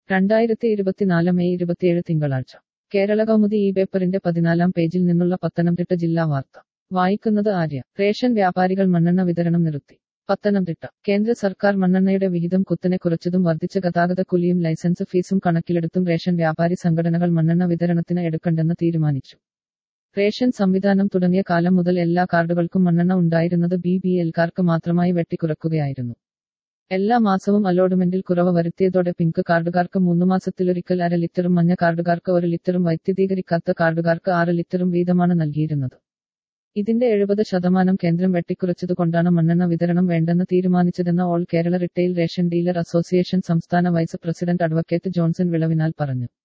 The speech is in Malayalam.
രണ്ടായിരത്തി ഇരുപത്തിനാല് മെയ് ഇരുപത്തിയേഴ് തിങ്കളാഴ്ച കേരള കൗമുദി ഈ പേപ്പറിന്റെ പതിനാലാം പേജിൽ നിന്നുള്ള പത്തനംതിട്ട ജില്ലാ വാർത്ത വായിക്കുന്നത് ആര്യ റേഷൻ വ്യാപാരികൾ മണ്ണെണ്ണ വിതരണം നിർത്തി പത്തനംതിട്ട കേന്ദ്ര സർക്കാർ മണ്ണെണ്ണയുടെ വിഹിതം കുത്തനെ കുറച്ചതും വർദ്ധിച്ച ഗതാഗത കൂലിയും ലൈസൻസ് ഫീസും കണക്കിലെടുത്തും റേഷൻ വ്യാപാരി സംഘടനകൾ മണ്ണെണ്ണ വിതരണത്തിന് എടുക്കണ്ടെന്ന് തീരുമാനിച്ചു റേഷൻ സംവിധാനം തുടങ്ങിയ കാലം മുതൽ എല്ലാ കാർഡുകൾക്കും മണ്ണെണ്ണ ഉണ്ടായിരുന്നത് ബി ബി എൽക്കാർക്ക് മാത്രമായി വെട്ടിക്കുറക്കുകയായിരുന്നു എല്ലാ മാസവും അലോട്ട്മെന്റിൽ കുറവ് വരുത്തിയതോടെ പിങ്ക് കാർഡുകാർക്ക് മൂന്ന് മാസത്തിലൊരിക്കൽ അര ലിറ്ററും മഞ്ഞ കാർഡുകാർക്ക് ഒരു ലിറ്ററും വൈദ്യുതീകരിക്കാത്ത കാർഡുകാർക്ക് ആറ് ലിറ്ററും വീതമാണ് നൽകിയിരുന്നത് ഇതിന്റെ എഴുപത് ശതമാനം കേന്ദ്രം വെട്ടിക്കുറച്ചതുകൊണ്ടാണ് മണ്ണെണ്ണ വിതരണം വേണ്ടെന്ന് തീരുമാനിച്ചതെന്ന് all Kerala retail ration dealer association സംസ്ഥാന വൈസ് പ്രസിഡന്റ് അഡ്വക്കേറ്റ് ജോൺസൺ വിളവിനാൽ പറഞ്ഞു